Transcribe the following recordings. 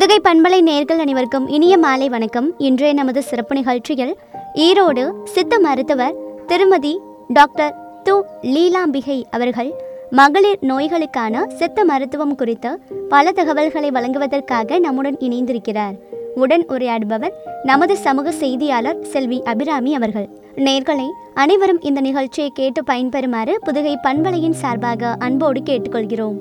புதுகை பண்பலை நேர்கள் அனைவருக்கும் இனிய மாலை வணக்கம் இன்றைய நமது சிறப்பு நிகழ்ச்சியில் ஈரோடு சித்த மருத்துவர் திருமதி டாக்டர் து லீலாம்பிகை அவர்கள் மகளிர் நோய்களுக்கான சித்த மருத்துவம் குறித்த பல தகவல்களை வழங்குவதற்காக நம்முடன் இணைந்திருக்கிறார் உடன் உரையாடுபவர் நமது சமூக செய்தியாளர் செல்வி அபிராமி அவர்கள் நேர்களை அனைவரும் இந்த நிகழ்ச்சியை கேட்டு பயன்பெறுமாறு புதுகை பண்பலையின் சார்பாக அன்போடு கேட்டுக்கொள்கிறோம்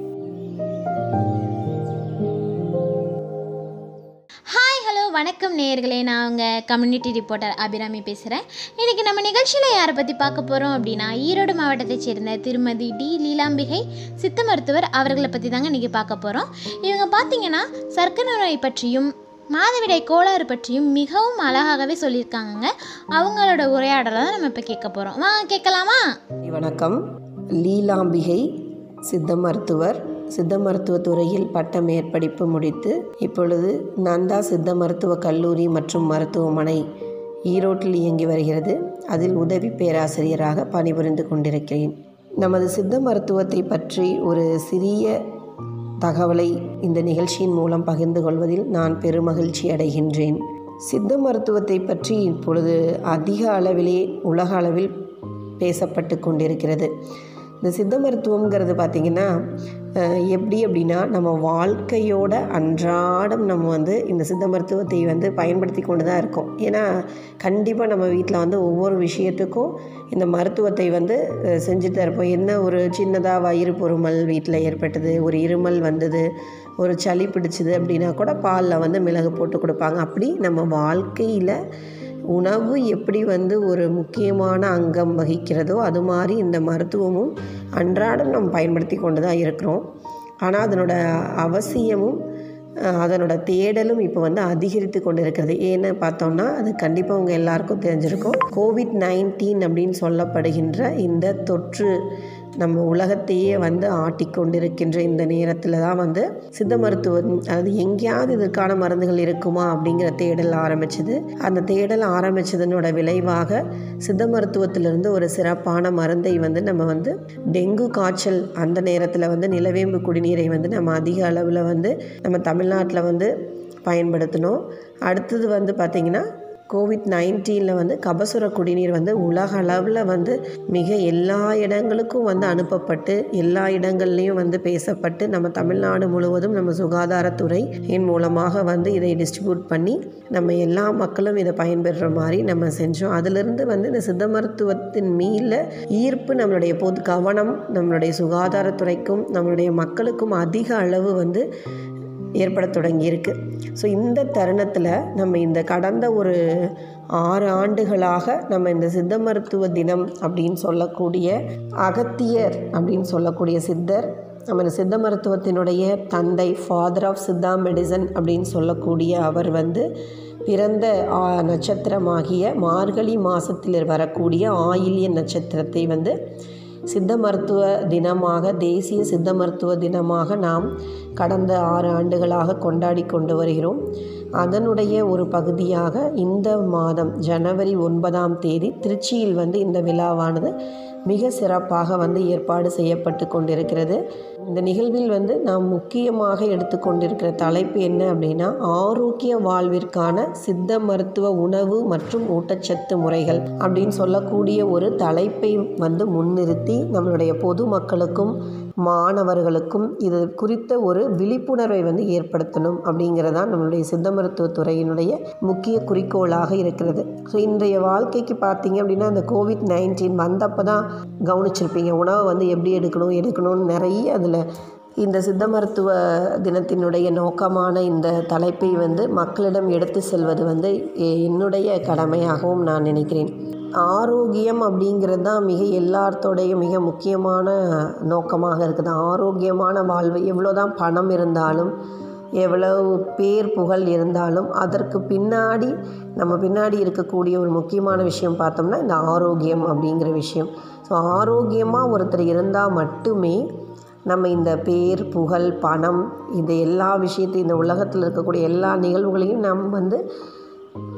ஹாய் ஹலோ வணக்கம் நேயர்களே நான் உங்கள் கம்யூனிட்டி ரிப்போர்ட்டர் அபிராமி பேசுகிறேன் இன்றைக்கி நம்ம நிகழ்ச்சியில் யாரை பற்றி பார்க்க போகிறோம் அப்படின்னா ஈரோடு மாவட்டத்தைச் சேர்ந்த திருமதி டி லீலாம்பிகை சித்த மருத்துவர் அவர்களை பற்றி தாங்க இன்றைக்கி பார்க்க போகிறோம் இவங்க பார்த்தீங்கன்னா சர்க்கரை நோய் பற்றியும் மாதவிடாய் கோளாறு பற்றியும் மிகவும் அழகாகவே சொல்லியிருக்காங்கங்க அவங்களோட உரையாடலை தான் நம்ம இப்போ கேட்க போகிறோம் வாங்க கேட்கலாமா வணக்கம் லீலாம்பிகை சித்த மருத்துவர் சித்த மருத்துவ துறையில் பட்ட மேற்படிப்பு முடித்து இப்பொழுது நந்தா சித்த மருத்துவ கல்லூரி மற்றும் மருத்துவமனை ஈரோட்டில் இயங்கி வருகிறது அதில் உதவி பேராசிரியராக பணிபுரிந்து கொண்டிருக்கிறேன் நமது சித்த மருத்துவத்தை பற்றி ஒரு சிறிய தகவலை இந்த நிகழ்ச்சியின் மூலம் பகிர்ந்து கொள்வதில் நான் பெருமகிழ்ச்சி அடைகின்றேன் சித்த மருத்துவத்தை பற்றி இப்பொழுது அதிக அளவிலே உலக அளவில் பேசப்பட்டு கொண்டிருக்கிறது இந்த சித்த மருத்துவங்கிறது பார்த்திங்கன்னா அஹ், எப்படி அப்படின்னா நம்ம வாழ்க்கையோட அன்றாடம் நம்ம வந்து இந்த சித்த மருத்துவத்தை வந்து பயன்படுத்தி கொண்டு தான் இருக்கோம் ஏன்னா கண்டிப்பாக நம்ம வீட்டில் வந்து ஒவ்வொரு விஷயத்துக்கும் இந்த மருத்துவத்தை வந்து அஹ், செஞ்சுட்டு தான் இருப்போம் என்ன ஒரு சின்னதாக வயிறு பொறுமல் வீட்டில் ஏற்பட்டது ஒரு இருமல் வந்தது ஒரு சளி பிடிச்சிது அப்படின்னா கூட பாலில் வந்து மிளகு போட்டு கொடுப்பாங்க அப்படி நம்ம வாழ்க்கையில் உணவு எப்படி வந்து ஒரு முக்கியமான அங்கம் வகிக்கிறதோ அது மாதிரி இந்த மருத்துவமும் அன்றாடம் நம்ம பயன்படுத்தி கொண்டு தான் இருக்கிறோம் ஆனால் அதனோட அவசியமும் அஹ், அதனோட தேடலும் இப்போ வந்து அதிகரித்து கொண்டு இருக்கிறது ஏன்னு பார்த்தோம்னா அது கண்டிப்பாக உங்கள் எல்லாருக்கும் தெரிஞ்சிருக்கும் கோவிட் நைன்டீன் அப்படின்னு சொல்லப்படுகின்ற இந்த தொற்று நம்ம உலகத்தையே வந்து ஆட்டிக்கொண்டிருக்கின்ற இந்த நேரத்தில் தான் வந்து சித்த மருத்துவம் அதாவது எங்கேயாவது இதற்கான மருந்துகள் இருக்குமா அப்படிங்கிற தேடல் ஆரம்பிச்சது அந்த தேடல் ஆரம்பிச்சதனோட விளைவாக சித்த மருத்துவத்திலிருந்து ஒரு சிறப்பான மருந்தை வந்து நம்ம வந்து டெங்கு காய்ச்சல் அந்த நேரத்தில் வந்து நிலவேம்பு குடிநீரை வந்து நம்ம அதிக அளவில் வந்து நம்ம தமிழ்நாட்டில் வந்து பயன்படுத்தினோம் அடுத்தது வந்து பார்த்திங்கன்னா கோவிட் நைன்டீனில் வந்து கபசுர குடிநீர் வந்து உலக அளவில் வந்து மிக எல்லா இடங்களுக்கும் வந்து அனுப்பப்பட்டு எல்லா இடங்கள்லையும் வந்து பேசப்பட்டு நம்ம தமிழ்நாடு முழுவதும் நம்ம சுகாதாரத்துறை இன் மூலமாக வந்து இதை டிஸ்ட்ரிபியூட் பண்ணி நம்ம எல்லா மக்களும் இதை பயன்பெறுற மாதிரி நம்ம செஞ்சோம் அதிலிருந்து வந்து இந்த சித்த மருத்துவத்தின் மீல ஈர்ப்பு நம்மளுடைய பொது கவனம் நம்மளுடைய சுகாதாரத்துறைக்கும் நம்மளுடைய மக்களுக்கும் அதிக அளவு வந்து ஏற்பட தொடங்கியிருக்கு ஸோ இந்த தருணத்தில் நம்ம இந்த கடந்த ஒரு ஆறு ஆண்டுகளாக நம்ம இந்த சித்த மருத்துவ தினம் அப்படின்னு சொல்லக்கூடிய அகத்தியர் அப்படின்னு சொல்லக்கூடிய சித்தர் நம்ம இந்த சித்த மருத்துவத்தினுடைய தந்தை ஃபாதர் ஆஃப் சித்தா மெடிசன் அப்படின்னு சொல்லக்கூடிய அவர் வந்து பிறந்த ஆ, நட்சத்திரமாகிய மார்கழி மாதத்தில் வரக்கூடிய ஆயில்ய நட்சத்திரத்தை வந்து சித்த மருத்துவ தினமாக தேசிய சித்த மருத்துவ தினமாக நாம் கடந்த ஆறு ஆண்டுகளாக கொண்டாடி கொண்டு வருகிறோம் அதனுடைய ஒரு பகுதியாக இந்த மாதம் ஜனவரி ஒன்பதாம் தேதி திருச்சியில் வந்து இந்த விழாவானது மிக சிறப்பாக வந்து ஏற்பாடு செய்யப்பட்டு கொண்டிருக்கிறது இந்த நிகழ்வில் வந்து நாம் முக்கியமாக எடுத்துக்கொண்டிருக்கிற தலைப்பு என்ன அப்படின்னா ஆரோக்கிய வாழ்விற்கான சித்த மருத்துவ உணவு மற்றும் ஊட்டச்சத்து முறைகள் அப்படின்னு சொல்லக்கூடிய ஒரு தலைப்பை வந்து முன்னிறுத்தி நம்மளுடைய பொதுமக்களுக்கும் மாணவர்களுக்கும் இது குறித்த ஒரு விழிப்புணர்வை வந்து ஏற்படுத்தணும் அப்படிங்கிறதான் நம்மளுடைய சித்த மருத்துவத் துறையினுடைய முக்கிய குறிக்கோளாக இருக்கிறது ஸோ இன்றைய வாழ்க்கைக்கு பார்த்தீங்க அப்படின்னா அந்த கோவிட் நைன்டீன் வந்தப்போ தான் கவனிச்சிருப்பீங்க உணவை வந்து எப்படி எடுக்கணும் எடுக்கணும்னு நிறைய அதில் இந்த சித்த மருத்துவ தினத்தினுடைய நோக்கமான இந்த தலைப்பை வந்து மக்களிடம் எடுத்து செல்வது வந்து எ- என்னுடைய கடமையாகவும் நான் நினைக்கிறேன் ஆரோக்கியம் அப்படிங்கிறது தான் மிக எல்லாத்தோடைய மிக முக்கியமான நோக்கமாக இருக்குது ஆரோக்கியமான வாழ்வு எவ்வளோதான் பணம் இருந்தாலும் எவ்வளவு பேர் புகழ் இருந்தாலும் அதற்கு பின்னாடி நம்ம பின்னாடி இருக்கக்கூடிய ஒரு முக்கியமான விஷயம் பார்த்தோம்னா இந்த ஆரோக்கியம் அப்படிங்கிற விஷயம் ஸோ ஆரோக்கியமாக ஒருத்தர் இருந்தால் மட்டுமே நம்ம இந்த பேர் புகழ் பணம் இது எல்லா விஷயத்தையும் இந்த உலகத்தில் இருக்கக்கூடிய எல்லா நிகழ்வுகளையும் நாம் வந்து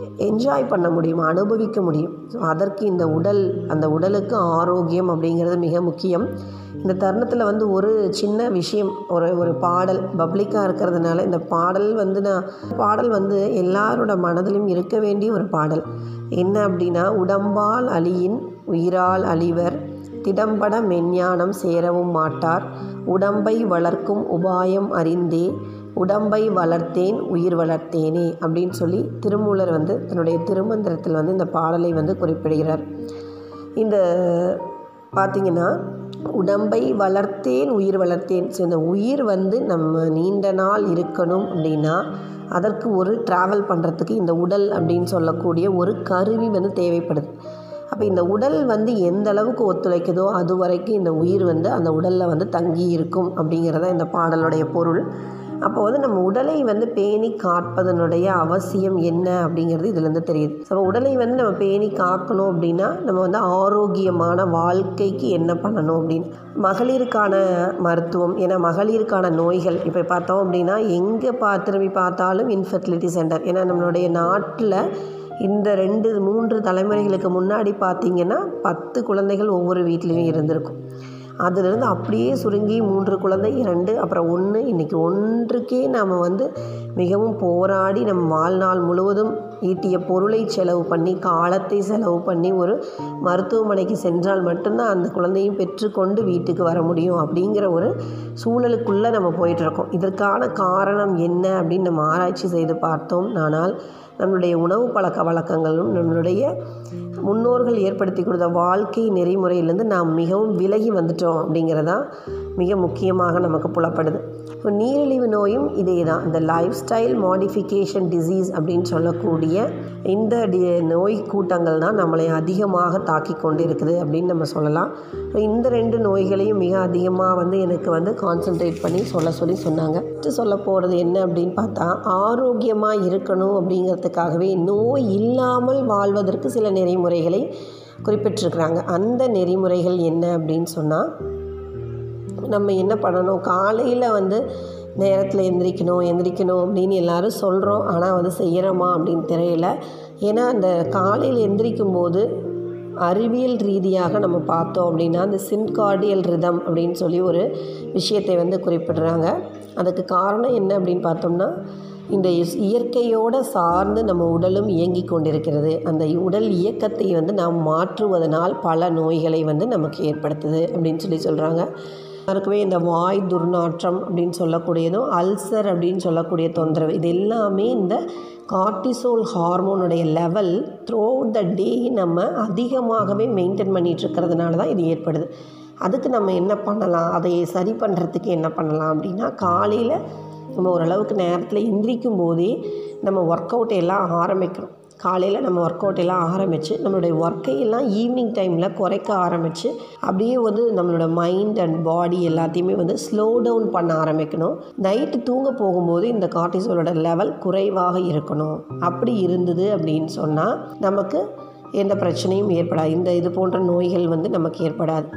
என்ஜாய் பண்ண முடியும் அனுபவிக்க முடியும் ஸோ அதற்கு இந்த உடல் அந்த உடலுக்கு ஆரோக்கியம் அப்படிங்கிறது மிக முக்கியம் இந்த தருணத்தில் வந்து ஒரு சின்ன விஷயம் ஒரு ஒரு பாடல் பப்ளிக்காக இருக்கிறதுனால இந்த பாடல் வந்து நான் பாடல் வந்து எல்லாரோட மனதிலும் இருக்க வேண்டிய ஒரு பாடல் என்ன அப்படின்னா உடம்பால் அழியின் உயிரால் அழிவர் திடம்பட மெஞ்ஞானம் சேரவும் மாட்டார் உடம்பை வளர்க்கும் உபாயம் அறிந்தே உடம்பை வளர்த்தேன் உயிர் வளர்த்தேனே அப்படின்னு சொல்லி திருமூலர் வந்து தன்னுடைய திருமந்திரத்தில் வந்து இந்த பாடலை வந்து குறிப்பிடுகிறார் இந்த பார்த்திங்கன்னா உடம்பை வளர்த்தேன் உயிர் வளர்த்தேன் ஸோ இந்த உயிர் வந்து நம்ம நீண்ட நாள் இருக்கணும் அப்படின்னா அதற்கு ஒரு ட்ராவல் பண்ணுறதுக்கு இந்த உடல் அப்படின்னு சொல்லக்கூடிய ஒரு கருவி வந்து தேவைப்படுது அப்போ இந்த உடல் வந்து எந்த அளவுக்கு ஒத்துழைக்குதோ அது வரைக்கும் இந்த உயிர் வந்து அந்த உடலில் வந்து தங்கி இருக்கும் அப்படிங்கிறத இந்த பாடலுடைய பொருள் அப்போ வந்து நம்ம உடலை வந்து பேணி காப்பதனுடைய அவசியம் என்ன அப்படிங்கிறது இதுலேருந்து தெரியுது ஸோ உடலை வந்து நம்ம பேணி காக்கணும் அப்படின்னா நம்ம வந்து ஆரோக்கியமான வாழ்க்கைக்கு என்ன பண்ணணும் அப்படின்னு மகளிருக்கான மருத்துவம் ஏன்னா மகளிருக்கான நோய்கள் இப்போ பார்த்தோம் அப்படின்னா எங்கே பா திரும்பி பார்த்தாலும் இன்ஃபர்டிலிட்டி சென்டர் ஏன்னா நம்மளுடைய நாட்டில் இந்த ரெண்டு மூன்று தலைமுறைகளுக்கு முன்னாடி பார்த்திங்கன்னா பத்து குழந்தைகள் ஒவ்வொரு வீட்லேயும் இருந்திருக்கும் அதிலிருந்து அப்படியே சுருங்கி மூன்று குழந்தை இரண்டு அப்புறம் ஒன்று இன்றைக்கி ஒன்றுக்கே நாம் வந்து மிகவும் போராடி நம் வாழ்நாள் முழுவதும் ஈட்டிய பொருளை செலவு பண்ணி காலத்தை செலவு பண்ணி ஒரு மருத்துவமனைக்கு சென்றால் மட்டும்தான் அந்த குழந்தையும் பெற்றுக்கொண்டு வீட்டுக்கு வர முடியும் அப்படிங்கிற ஒரு சூழலுக்குள்ளே நம்ம போயிட்டுருக்கோம் இதற்கான காரணம் என்ன அப்படின்னு நம்ம ஆராய்ச்சி செய்து பார்த்தோம் ஆனால் நம்மளுடைய உணவு பழக்க வழக்கங்களும் நம்மளுடைய முன்னோர்கள் ஏற்படுத்தி கொடுத்த வாழ்க்கை நெறிமுறையிலேருந்து நாம் மிகவும் விலகி வந்துட்டோம் அப்படிங்கிறதா மிக முக்கியமாக நமக்கு புலப்படுது இப்போ நீரிழிவு நோயும் இதே தான் இந்த லைஃப் ஸ்டைல் மாடிஃபிகேஷன் டிசீஸ் அப்படின்னு சொல்லக்கூடிய இந்த டி நோய் கூட்டங்கள் தான் நம்மளை அதிகமாக தாக்கி கொண்டு இருக்குது அப்படின்னு நம்ம சொல்லலாம் இந்த ரெண்டு நோய்களையும் மிக அதிகமாக வந்து எனக்கு வந்து கான்சென்ட்ரேட் பண்ணி சொல்ல சொல்லி சொன்னாங்க ஃபஸ்ட்டு சொல்ல போகிறது என்ன அப்படின்னு பார்த்தா ஆரோக்கியமாக இருக்கணும் அப்படிங்கிறதுக்காகவே நோய் இல்லாமல் வாழ்வதற்கு சில நெறிமுறைகளை குறிப்பிட்டிருக்கிறாங்க அந்த நெறிமுறைகள் என்ன அப்படின்னு சொன்னால் நம்ம என்ன பண்ணணும் காலையில் வந்து நேரத்தில் எந்திரிக்கணும் எந்திரிக்கணும் அப்படின்னு எல்லாரும் சொல்கிறோம் ஆனால் வந்து செய்கிறோமா அப்படின்னு தெரியல ஏன்னா அந்த காலையில் எந்திரிக்கும் போது அறிவியல் ரீதியாக நம்ம பார்த்தோம் அப்படின்னா அந்த சின்கார்டியல் ரிதம் அப்படின்னு சொல்லி ஒரு விஷயத்தை வந்து குறிப்பிடுறாங்க அதுக்கு காரணம் என்ன அப்படின்னு பார்த்தோம்னா இந்த இஸ்- இயற்கையோட சார்ந்து நம்ம உடலும் இயங்கி கொண்டிருக்கிறது அந்த உடல் இயக்கத்தை வந்து நாம் மாற்றுவதனால் பல நோய்களை வந்து நமக்கு ஏற்படுத்துது அப்படின்னு சொல்லி சொல்கிறாங்க எல்லாருக்குமே இந்த வாய் துர்நாற்றம் அப்படின்னு சொல்லக்கூடியதும் அல்சர் அப்படின்னு சொல்லக்கூடிய தொந்தரவு இது எல்லாமே இந்த கார்டிசோல் ஹார்மோனுடைய லெவல் த்ரூ த டே நம்ம அதிகமாகவே மெயின்டைன் பண்ணிட்டு இருக்கிறதுனால தான் இது ஏற்படுது அதுக்கு நம்ம என்ன பண்ணலாம் அதை சரி பண்ணுறதுக்கு என்ன பண்ணலாம் அப்படின்னா காலையில் நம்ம ஓரளவுக்கு நேரத்தில் எந்திரிக்கும் போதே நம்ம ஒர்க் அவுட் எல்லாம் ஆரம்பிக்கணும் காலையில் நம்ம ஒர்க் அவுட் எல்லாம் ஆரம்பித்து நம்மளுடைய ஒர்க்கை எல்லாம் ஈவினிங் டைமில் குறைக்க ஆரம்பித்து அப்படியே வந்து நம்மளோட மைண்ட் அண்ட் பாடி எல்லாத்தையுமே வந்து ஸ்லோ டவுன் பண்ண ஆரம்பிக்கணும் நைட்டு தூங்க போகும்போது இந்த கார்டிசோலோட லெவல் குறைவாக இருக்கணும் அப்படி இருந்தது அப்படின்னு சொன்னால் நமக்கு எந்த பிரச்சனையும் ஏற்படாது இந்த இது போன்ற நோய்கள் வந்து நமக்கு ஏற்படாது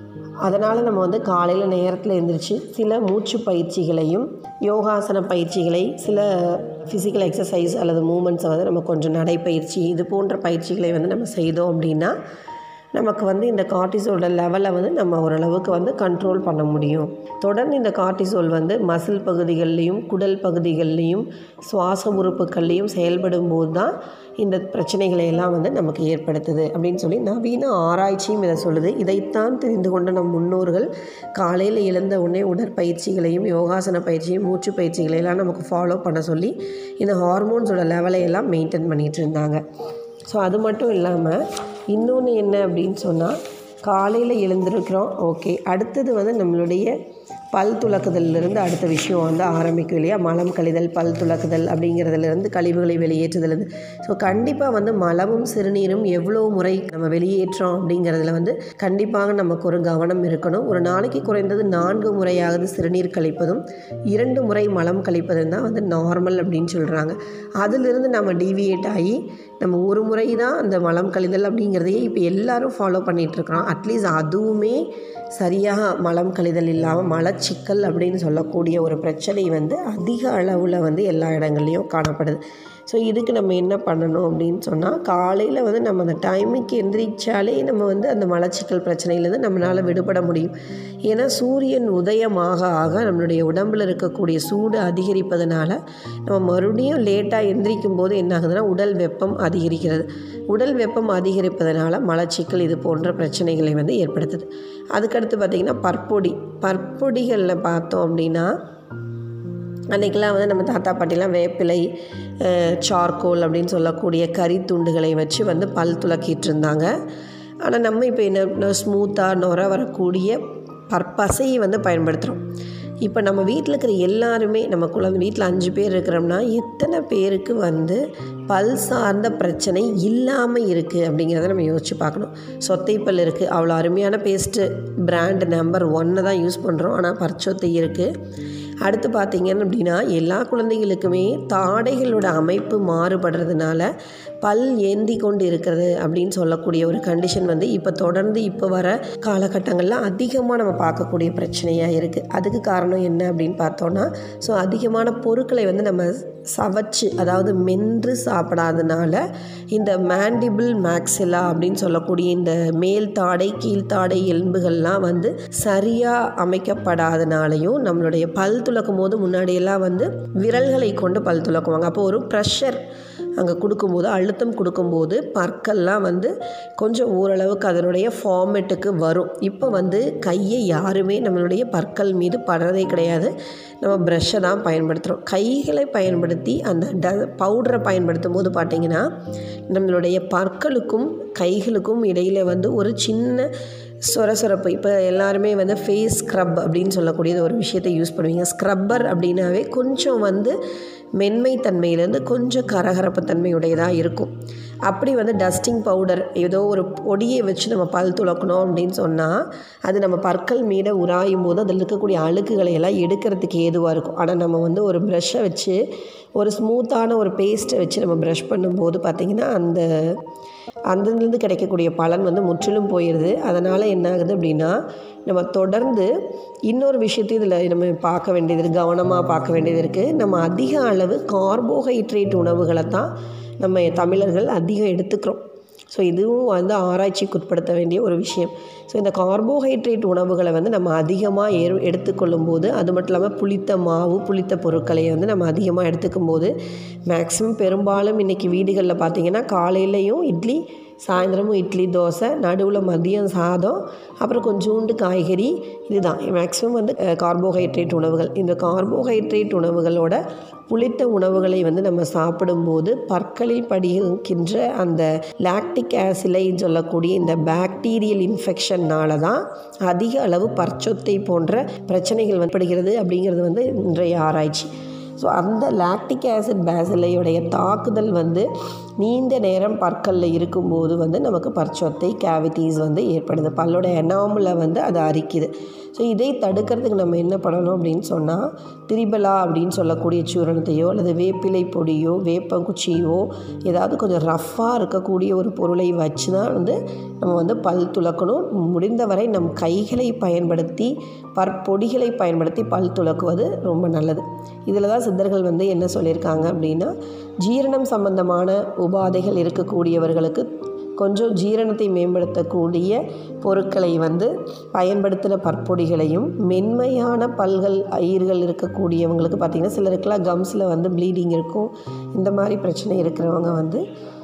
அதனால் நம்ம வந்து காலையில் நேரத்தில் எழுந்திரிச்சு சில மூச்சு பயிற்சிகளையும் யோகாசன பயிற்சிகளை சில ஃபிசிக்கல் எக்ஸசைஸ் அல்லது மூமெண்ட்ஸை வந்து நம்ம கொஞ்சம் நடைப்பயிற்சி இது போன்ற பயிற்சிகளை வந்து நம்ம செய்தோம் அப்படின்னா நமக்கு வந்து இந்த கார்டிசோலோட லெவலை வந்து நம்ம ஓரளவுக்கு வந்து கண்ட்ரோல் பண்ண முடியும் தொடர்ந்து இந்த கார்டிசோல் வந்து மசில் பகுதிகள்லேயும் குடல் பகுதிகள்லேயும் சுவாச உறுப்புகள்லேயும் செயல்படும் போது தான் இந்த பிரச்சனைகளை எல்லாம் வந்து நமக்கு ஏற்படுத்துது அப்படின்னு சொல்லி நவீன ஆராய்ச்சியும் இதை சொல்லுது இதைத்தான் தெரிந்து கொண்ட நம் முன்னோர்கள் காலையில் எழுந்த உடனே உடற்பயிற்சிகளையும் யோகாசன பயிற்சியும் மூச்சு பயிற்சிகளையெல்லாம் நமக்கு ஃபாலோ பண்ண சொல்லி இந்த ஹார்மோன்ஸோட லெவலை எல்லாம் மெயின்டைன் பண்ணிகிட்டு இருந்தாங்க ஸோ அது மட்டும் இல்லாமல் இன்னொன்று என்ன அப்படின்னு சொன்னால் காலையில் எழுந்திருக்கிறோம் ஓகே அடுத்தது வந்து நம்மளுடைய பல் துலக்குதலிருந்து அடுத்த விஷயம் வந்து ஆரம்பிக்கும் இல்லையா மலம் கழிதல் பல் துலக்குதல் அப்படிங்கிறதுலேருந்து கழிவுகளை வெளியேற்றுதலேருந்து ஸோ கண்டிப்பாக வந்து மலமும் சிறுநீரும் எவ்வளோ முறை நம்ம வெளியேற்றோம் அப்படிங்கிறதுல வந்து கண்டிப்பாக நமக்கு ஒரு கவனம் இருக்கணும் ஒரு நாளைக்கு குறைந்தது நான்கு முறையாவது சிறுநீர் கழிப்பதும் இரண்டு முறை மலம் கழிப்பதும் தான் வந்து நார்மல் அப்படின்னு சொல்கிறாங்க அதிலிருந்து நம்ம டீவியேட் ஆகி நம்ம ஒரு முறை தான் அந்த மலம் கழிதல் அப்படிங்கிறதையே இப்போ எல்லாரும் ஃபாலோ பண்ணிகிட்ருக்குறோம் அட்லீஸ்ட் அதுவுமே சரியாக மலம் கழிதல் இல்லாமல் மலச்சிக்கல் அப்படின்னு சொல்லக்கூடிய ஒரு பிரச்சனை வந்து அதிக அளவில் வந்து எல்லா இடங்கள்லையும் காணப்படுது ஸோ இதுக்கு நம்ம என்ன பண்ணணும் அப்படின்னு சொன்னால் காலையில் வந்து நம்ம அந்த டைமுக்கு எந்திரிச்சாலே நம்ம வந்து அந்த மலச்சிக்கல் பிரச்சனையிலேருந்து நம்மளால் விடுபட முடியும் ஏன்னா சூரியன் உதயமாக ஆக நம்மளுடைய உடம்பில் இருக்கக்கூடிய சூடு அதிகரிப்பதனால நம்ம மறுபடியும் லேட்டாக எந்திரிக்கும் போது என்ன ஆகுதுன்னா உடல் வெப்பம் அதிகரிக்கிறது உடல் வெப்பம் அதிகரிப்பதனால மலச்சிக்கல் இது போன்ற பிரச்சனைகளை வந்து ஏற்படுத்துது அதுக்கடுத்து பார்த்திங்கன்னா பற்பொடி பற்பொடிகளில் பார்த்தோம் அப்படின்னா அன்றைக்கெலாம் வந்து நம்ம தாத்தா பாட்டிலாம் வேப்பிலை சார்கோல் அப்படின்னு சொல்லக்கூடிய கறி துண்டுகளை வச்சு வந்து பல் துலக்கிட்டு இருந்தாங்க ஆனால் நம்ம இப்போ என்ன ஸ்மூத்தாக நுர வரக்கூடிய பற்பசையை வந்து பயன்படுத்துகிறோம் இப்போ நம்ம வீட்டில் இருக்கிற எல்லாருமே நம்ம குழந்தை வீட்டில் அஞ்சு பேர் இருக்கிறோம்னா எத்தனை பேருக்கு வந்து பல் சார்ந்த பிரச்சனை இல்லாமல் இருக்குது அப்படிங்கிறத நம்ம யோசிச்சு பார்க்கணும் சொத்தை பல் இருக்குது அவ்வளோ அருமையான பேஸ்ட்டு பிராண்ட் நம்பர் ஒன்னை தான் யூஸ் பண்ணுறோம் ஆனால் பற்சொத்தை இருக்குது அடுத்து பார்த்திங்கன்னு அப்படின்னா எல்லா குழந்தைகளுக்குமே தாடைகளோட அமைப்பு மாறுபடுறதுனால பல் ஏந்தி கொண்டு இருக்கிறது அப்படின்னு சொல்லக்கூடிய ஒரு கண்டிஷன் வந்து இப்போ தொடர்ந்து இப்போ வர காலகட்டங்களில் அதிகமாக நம்ம பார்க்கக்கூடிய பிரச்சனையாக இருக்குது அதுக்கு காரணம் என்ன அப்படின்னு பார்த்தோன்னா ஸோ அதிகமான பொருட்களை வந்து நம்ம சவச்சு அதாவது மென்று சாப்பிடாதனால இந்த மேண்டிபிள் மேக்ஸிலா அப்படின்னு சொல்லக்கூடிய இந்த மேல் தாடை கீழ்த்தாடை எலும்புகள்லாம் வந்து சரியாக அமைக்கப்படாதனாலையும் நம்மளுடைய பல் துலக்கும் போது முன்னாடியெல்லாம் வந்து விரல்களை கொண்டு பல் துலக்குவாங்க அப்போ ஒரு ப்ரெஷர் அங்கே கொடுக்கும்போது அழுத்தம் கொடுக்கும்போது பற்கள்லாம் வந்து கொஞ்சம் ஓரளவுக்கு அதனுடைய ஃபார்மேட்டுக்கு வரும் இப்போ வந்து கையை யாருமே நம்மளுடைய பற்கள் மீது படுறதே கிடையாது நம்ம ப்ரஷ்ஷை தான் பயன்படுத்துகிறோம் கைகளை பயன்படுத்தி அந்த ட பவுடரை பயன்படுத்தும் போது பார்த்திங்கன்னா நம்மளுடைய பற்களுக்கும் கைகளுக்கும் இடையில் வந்து ஒரு சின்ன சொரசொரப்பு இப்போ எல்லாருமே வந்து ஃபேஸ் ஸ்க்ரப் அப்படின்னு சொல்லக்கூடியது ஒரு விஷயத்தை யூஸ் பண்ணுவீங்க ஸ்க்ரப்பர் அப்படின்னாவே கொஞ்சம் வந்து மென்மைத்தன்மையிலேருந்து கொஞ்சம் கரகரப்பு தன்மையுடையதாக இருக்கும் அப்படி வந்து டஸ்டிங் பவுடர் ஏதோ ஒரு பொடியை வச்சு நம்ம பல் துளக்கணும் அப்படின்னு சொன்னால் அது நம்ம பற்கள் மீது உராயும் போது அதில் இருக்கக்கூடிய அழுக்குகளை எல்லாம் எடுக்கிறதுக்கு ஏதுவாக இருக்கும் ஆனால் நம்ம வந்து ஒரு ப்ரஷ்ஷை வச்சு ஒரு ஸ்மூத்தான ஒரு பேஸ்ட்டை வச்சு நம்ம ப்ரஷ் பண்ணும்போது பார்த்திங்கன்னா அந்த அந்தலேருந்து கிடைக்கக்கூடிய பலன் வந்து முற்றிலும் போயிடுது அதனால் என்ன ஆகுது அப்படின்னா நம்ம தொடர்ந்து இன்னொரு விஷயத்தையும் இதில் நம்ம பார்க்க வேண்டியது இருக்குது கவனமாக பார்க்க வேண்டியது இருக்குது நம்ம அதிக அளவு கார்போஹைட்ரேட் உணவுகளை தான் நம்ம தமிழர்கள் அதிகம் எடுத்துக்கிறோம் ஸோ இதுவும் வந்து ஆராய்ச்சிக்கு உட்படுத்த வேண்டிய ஒரு விஷயம் ஸோ இந்த கார்போஹைட்ரேட் உணவுகளை வந்து நம்ம அதிகமாக ஏறு எடுத்துக்கொள்ளும் போது அது மட்டும் இல்லாமல் புளித்த மாவு புளித்த பொருட்களை வந்து நம்ம அதிகமாக எடுத்துக்கும் போது மேக்ஸிமம் பெரும்பாலும் இன்றைக்கி வீடுகளில் பார்த்திங்கன்னா காலையிலையும் இட்லி சாயந்தரமும் இட்லி தோசை நடுவில் மதியம் சாதம் அப்புறம் கொஞ்சோண்டு காய்கறி இதுதான் மேக்ஸிமம் வந்து கார்போஹைட்ரேட் உணவுகள் இந்த கார்போஹைட்ரேட் உணவுகளோட புளித்த உணவுகளை வந்து நம்ம சாப்பிடும்போது பற்களில் படிகின்ற அந்த லாக்டிக் ஆசிலை சொல்லக்கூடிய இந்த பாக்டீரியல் இன்ஃபெக்ஷன்னால தான் அதிக அளவு பற்சொத்தை போன்ற பிரச்சனைகள் ஏற்படுகிறது அப்படிங்கிறது வந்து இன்றைய ஆராய்ச்சி ஸோ அந்த லாக்டிக் ஆசிட் பேசிலையுடைய தாக்குதல் வந்து நீண்ட நேரம் பற்களில் இருக்கும்போது வந்து நமக்கு பற்சொத்தை கேவிட்டிஸ் வந்து ஏற்படுது பல்லோட எனாமில் வந்து அது அரிக்குது ஸோ இதை தடுக்கிறதுக்கு நம்ம என்ன பண்ணணும் அப்படின்னு சொன்னால் திரிபலா அப்படின்னு சொல்லக்கூடிய சூரணத்தையோ அல்லது வேப்பிலை பொடியோ வேப்பங்குச்சியோ ஏதாவது கொஞ்சம் ரஃப்பாக இருக்கக்கூடிய ஒரு பொருளை வச்சு தான் வந்து நம்ம வந்து பல் துலக்கணும் முடிந்தவரை நம் கைகளை பயன்படுத்தி பற்பொடிகளை பயன்படுத்தி பல் துலக்குவது ரொம்ப நல்லது இதில் தான் சித்தர்கள் வந்து என்ன சொல்லியிருக்காங்க அப்படின்னா ஜீரணம் சம்பந்தமான உபாதைகள் இருக்கக்கூடியவர்களுக்கு கொஞ்சம் ஜீரணத்தை மேம்படுத்தக்கூடிய பொருட்களை வந்து பயன்படுத்தின பற்பொடிகளையும் மென்மையான பல்கள் ஈர்கள் இருக்கக்கூடியவங்களுக்கு பார்த்திங்கன்னா சிலருக்குலாம் கம்ஸில் வந்து ப்ளீடிங் இருக்கும் இந்த மாதிரி பிரச்சனை இருக்கிறவங்க வந்து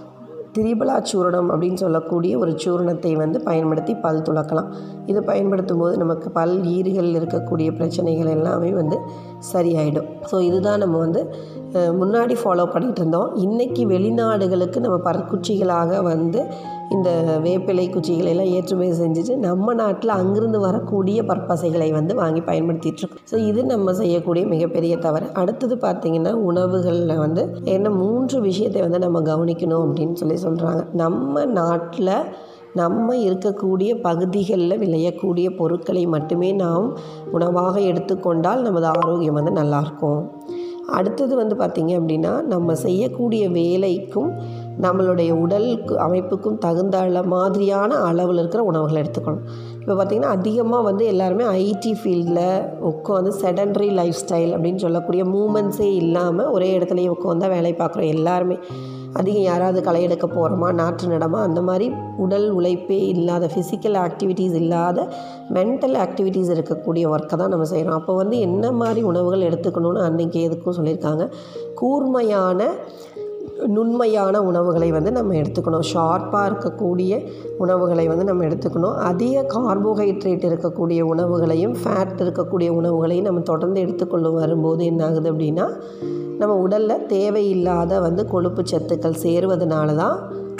திரிபலா சூரணம் அப்படின்னு சொல்லக்கூடிய ஒரு சூரணத்தை வந்து பயன்படுத்தி பல் துளக்கலாம் இதை பயன்படுத்தும் போது நமக்கு பல் ஈறுகளில் இருக்கக்கூடிய பிரச்சனைகள் எல்லாமே வந்து சரியாயிடும் ஸோ இதுதான் நம்ம வந்து அஹ், முன்னாடி ஃபாலோ பண்ணிகிட்டு இருந்தோம் இன்றைக்கி வெளிநாடுகளுக்கு நம்ம பற்குச்சிகளாக வந்து இந்த வேப்பிலை குச்சிகளை எல்லாம் ஏற்றுமதி செஞ்சுட்டு நம்ம நாட்டில் அங்கிருந்து வரக்கூடிய பற்பசைகளை வந்து வாங்கி பயன்படுத்திட்டு இருக்கோம் ஸோ இது நம்ம செய்யக்கூடிய மிகப்பெரிய தவறு அடுத்தது பார்த்திங்கன்னா உணவுகளில் வந்து என்ன மூன்று விஷயத்தை வந்து நம்ம கவனிக்கணும் அப்படின்னு சொல்லி சொல்கிறாங்க நம்ம நாட்டில் நம்ம இருக்கக்கூடிய பகுதிகளில் விளையக்கூடிய பொருட்களை மட்டுமே நாம் உணவாக எடுத்துக்கொண்டால் நமது ஆரோக்கியம் வந்து நல்லாயிருக்கும் அடுத்தது வந்து பார்த்திங்க அப்படின்னா நம்ம செய்யக்கூடிய வேலைக்கும் நம்மளுடைய உடல் அமைப்புக்கும் தகுந்த அள மாதிரியான அளவில் இருக்கிற உணவுகளை எடுத்துக்கணும் இப்போ பார்த்திங்கன்னா அதிகமாக வந்து எல்லாருமே ஐடி ஃபீல்டில் உட்காந்து செடன்ட்ரி லைஃப் ஸ்டைல் அப்படின்னு சொல்லக்கூடிய மூமெண்ட்ஸே இல்லாமல் ஒரே இடத்துலையே உட்காந்து வேலை பார்க்குறோம் எல்லாருமே அதிகம் யாராவது களை எடுக்க போகிறோமா நாற்று நடமா அந்த மாதிரி உடல் உழைப்பே இல்லாத ஃபிசிக்கல் ஆக்டிவிட்டீஸ் இல்லாத மென்டல் ஆக்டிவிட்டீஸ் இருக்கக்கூடிய ஒர்க்கை தான் நம்ம செய்கிறோம் அப்போ வந்து என்ன மாதிரி உணவுகள் எடுத்துக்கணும்னு அன்றைக்கி எதுக்கும் சொல்லியிருக்காங்க கூர்மையான நுண்மையான உணவுகளை வந்து நம்ம எடுத்துக்கணும் ஷார்ப்பாக இருக்கக்கூடிய உணவுகளை வந்து நம்ம எடுத்துக்கணும் அதிக கார்போஹைட்ரேட் இருக்கக்கூடிய உணவுகளையும் ஃபேட் இருக்கக்கூடிய உணவுகளையும் நம்ம தொடர்ந்து எடுத்துக்கொண்டு வரும்போது என்ன ஆகுது அப்படின்னா நம்ம உடலில் தேவையில்லாத வந்து கொழுப்பு சத்துக்கள் சேருவதனால தான்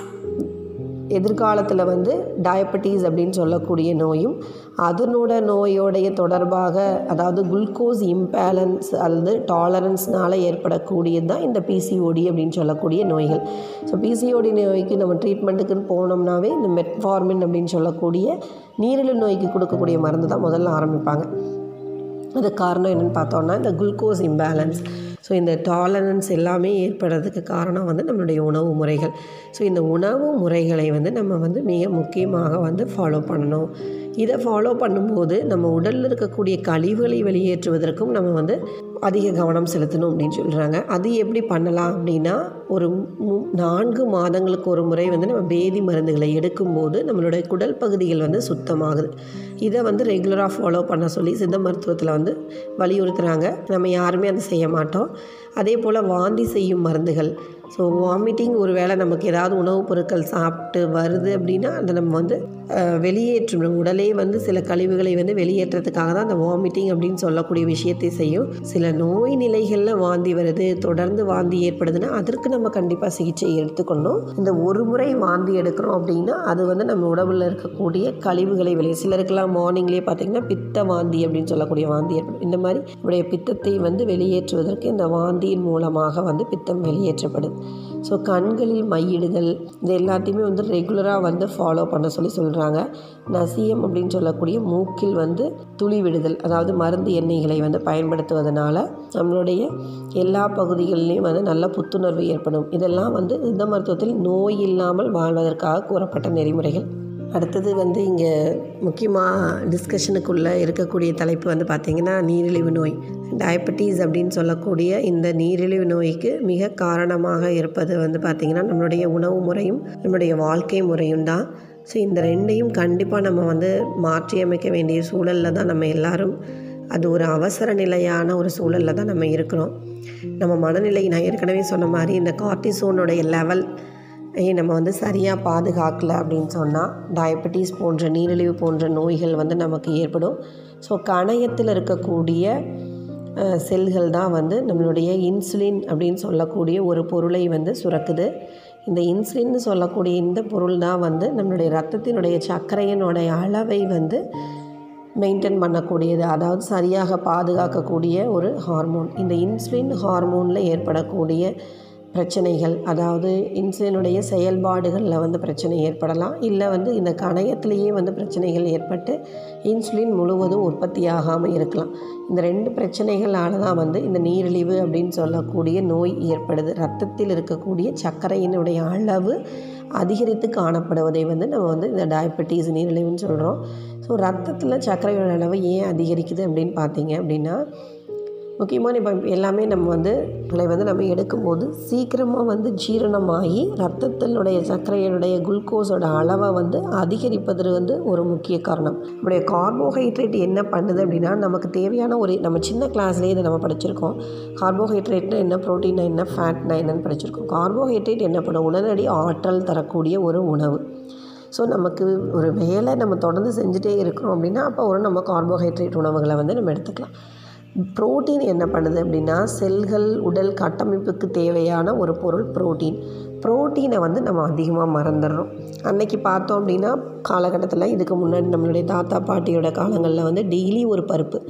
எதிர்காலத்தில் வந்து டயபெட்டிஸ் அப்படின்னு சொல்லக்கூடிய நோயும் அதனோட நோயோடைய தொடர்பாக அதாவது குளுக்கோஸ் இம்பேலன்ஸ் அல்லது டாலரன்ஸ்னால் ஏற்படக்கூடியது தான் இந்த பிசிஓடி அப்படின்னு சொல்லக்கூடிய நோய்கள் ஸோ பிசிஓடி நோய்க்கு நம்ம ட்ரீட்மெண்ட்டுக்குன்னு போனோம்னாவே இந்த மெட்ஃபார்மின் அப்படின்னு சொல்லக்கூடிய நீரிழிவு நோய்க்கு கொடுக்கக்கூடிய மருந்து தான் முதல்ல ஆரம்பிப்பாங்க அதுக்கு காரணம் என்னென்னு பார்த்தோன்னா இந்த குளுக்கோஸ் இம்பேலன்ஸ் ஸோ இந்த டாலரன்ஸ் எல்லாமே ஏற்படுறதுக்கு காரணம் வந்து நம்மளுடைய உணவு முறைகள் ஸோ இந்த உணவு முறைகளை வந்து நம்ம வந்து மிக முக்கியமாக வந்து ஃபாலோ பண்ணணும் இதை ஃபாலோ பண்ணும்போது நம்ம உடலில் இருக்கக்கூடிய கழிவுகளை வெளியேற்றுவதற்கும் நம்ம வந்து அதிக கவனம் செலுத்தணும் அப்படின்னு சொல்கிறாங்க அது எப்படி பண்ணலாம் அப்படின்னா ஒரு மு- நான்கு மாதங்களுக்கு ஒரு முறை வந்து நம்ம பேதி மருந்துகளை எடுக்கும்போது நம்மளுடைய குடல் பகுதிகள் வந்து சுத்தமாகுது இதை வந்து ரெகுலராக ஃபாலோ பண்ண சொல்லி சித்த மருத்துவத்தில் வந்து வலியுறுத்துகிறாங்க நம்ம யாருமே அதை செய்ய மாட்டோம் அதே போல் வாந்தி செய்யும் மருந்துகள் ஸோ வாமிட்டிங் ஒரு வேளை நமக்கு ஏதாவது உணவுப் பொருட்கள் சாப்பிட்டு வருது அப்படின்னா அதை நம்ம வந்து அஹ், வெளியேற்றணும் உடலே வந்து சில கழிவுகளை வந்து வெளியேற்றத்துக்காக தான் அந்த வாமிட்டிங் அப்படின்னு சொல்லக்கூடிய விஷயத்தை செய்யும் சில நோய் நிலைகளில் வாந்தி வருது தொடர்ந்து வாந்தி ஏற்படுதுன்னா அதற்கு நம்ம கண்டிப்பாக சிகிச்சை எடுத்துக்கணும் இந்த ஒரு முறை வாந்தி எடுக்கிறோம் அப்படின்னா அது வந்து நம்ம உடம்புல இருக்கக்கூடிய கழிவுகளை வெளியே சிலருக்கெல்லாம் மார்னிங்லேயே பார்த்திங்கன்னா பித்த வாந்தி அப்படின்னு சொல்லக்கூடிய வாந்தி ஏற்படும் இந்த மாதிரி நம்முடைய பித்தத்தை வந்து வெளியேற்றுவதற்கு இந்த வாந்தியின் மூலமாக வந்து பித்தம் வெளியேற்றப்படுது ஸோ கண்களில் மையிடுதல் இது எல்லாத்தையுமே வந்து ரெகுலராக வந்து ஃபாலோ பண்ண சொல்லி சொல்கிறாங்க நசியம் அப்படின்னு சொல்லக்கூடிய மூக்கில் வந்து துளி விடுதல் அதாவது மருந்து எண்ணெய்களை வந்து பயன்படுத்துவதனால நம்மளுடைய எல்லா பகுதிகளிலையும் வந்து நல்ல புத்துணர்வு ஏற்படும் இதெல்லாம் வந்து சித்த மருத்துவத்தில் நோய் இல்லாமல் வாழ்வதற்காக கூறப்பட்ட நெறிமுறைகள் அடுத்தது வந்து இங்கே முக்கியமாக டிஸ்கஷனுக்குள்ளே இருக்கக்கூடிய தலைப்பு வந்து பார்த்திங்கன்னா நீரிழிவு நோய் டயபெட்டிஸ் அப்படின்னு சொல்லக்கூடிய இந்த நீரிழிவு நோய்க்கு மிக காரணமாக இருப்பது வந்து பார்த்திங்கன்னா நம்மளுடைய உணவு முறையும் நம்மளுடைய வாழ்க்கை முறையும் தான் ஸோ இந்த ரெண்டையும் கண்டிப்பாக நம்ம வந்து மாற்றியமைக்க வேண்டிய சூழலில் தான் நம்ம எல்லாரும் அது ஒரு அவசர நிலையான ஒரு சூழலில் தான் நம்ம இருக்கிறோம் நம்ம மனநிலை நான் ஏற்கனவே சொன்ன மாதிரி இந்த கார்டிசோனுடைய லெவல் ஐய நம்ம வந்து சரியாக பாதுகாக்கல அப்படின்னு சொன்னால் டயபெட்டிஸ் போன்ற நீரிழிவு போன்ற நோய்கள் வந்து நமக்கு ஏற்படும் ஸோ கணையத்தில் இருக்கக்கூடிய அஹ், செல்கள் தான் வந்து நம்மளுடைய இன்சுலின் அப்படின்னு சொல்லக்கூடிய ஒரு பொருளை வந்து சுரக்குது இந்த இன்சுலின்னு சொல்லக்கூடிய இந்த பொருள் தான் வந்து நம்மளுடைய ரத்தத்தினுடைய சர்க்கரையினுடைய அளவை வந்து மெயின்டைன் பண்ணக்கூடியது அதாவது சரியாக பாதுகாக்கக்கூடிய ஒரு ஹார்மோன் இந்த இன்சுலின் ஹார்மோனில் ஏற்படக்கூடிய பிரச்சனைகள் அதாவது இன்சுலினுடைய செயல்பாடுகளில் வந்து பிரச்சனை ஏற்படலாம் இல்லை வந்து இந்த கணையத்திலேயே வந்து பிரச்சனைகள் ஏற்பட்டு இன்சுலின் முழுவதும் உற்பத்தியாகாமல் இருக்கலாம் இந்த ரெண்டு பிரச்சனைகளால தான் வந்து இந்த நீரிழிவு அப்படின்னு சொல்லக்கூடிய நோய் ஏற்படுது ரத்தத்தில் இருக்கக்கூடிய சர்க்கரையினுடைய அளவு அதிகரித்து காணப்படுவதை வந்து நம்ம வந்து இந்த டயபெட்டிஸ் நீரிழிவுன்னு சொல்கிறோம் ஸோ ரத்தத்தில் சர்க்கரையோட அளவு ஏன் அதிகரிக்குது அப்படின்னு பார்த்தீங்க அப்படின்னா முக்கியமான இப்போ எல்லாமே நம்ம வந்து இதை வந்து நம்ம எடுக்கும்போது சீக்கிரமாக வந்து ஜீரணமாகி ரத்தத்தினுடைய சர்க்கரையினுடைய குளுக்கோஸோட அளவை வந்து அதிகரிப்பது வந்து ஒரு முக்கிய காரணம் நம்முடைய கார்போஹைட்ரேட் என்ன பண்ணுது அப்படின்னா நமக்கு தேவையான ஒரு நம்ம சின்ன கிளாஸ்லேயே இதை நம்ம படிச்சிருக்கோம் கார்போஹைட்ரேட்னா என்ன ப்ரோட்டீனா என்ன ஃபேட்னா என்னன்னு படிச்சிருக்கோம் கார்போஹைட்ரேட் என்ன பண்ணும் உடனடி ஆற்றல் தரக்கூடிய ஒரு உணவு ஸோ நமக்கு ஒரு வேலை நம்ம தொடர்ந்து செஞ்சுட்டே இருக்கிறோம் அப்படின்னா அப்போ ஒரு நம்ம கார்போஹைட்ரேட் உணவுகளை வந்து நம்ம எடுத்துக்கலாம் புரோட்டீன் என்ன பண்ணுது அப்படின்னா செல்கள் உடல் கட்டமைப்புக்கு தேவையான ஒரு பொருள் புரோட்டீன் புரோட்டீனை வந்து நம்ம அதிகமாக மறந்துடுறோம் அன்னைக்கு பார்த்தோம் அப்படின்னா காலகட்டத்தில் இதுக்கு முன்னாடி நம்மளுடைய தாத்தா பாட்டியோட காலங்களில் வந்து டெய்லி ஒரு பருப்பு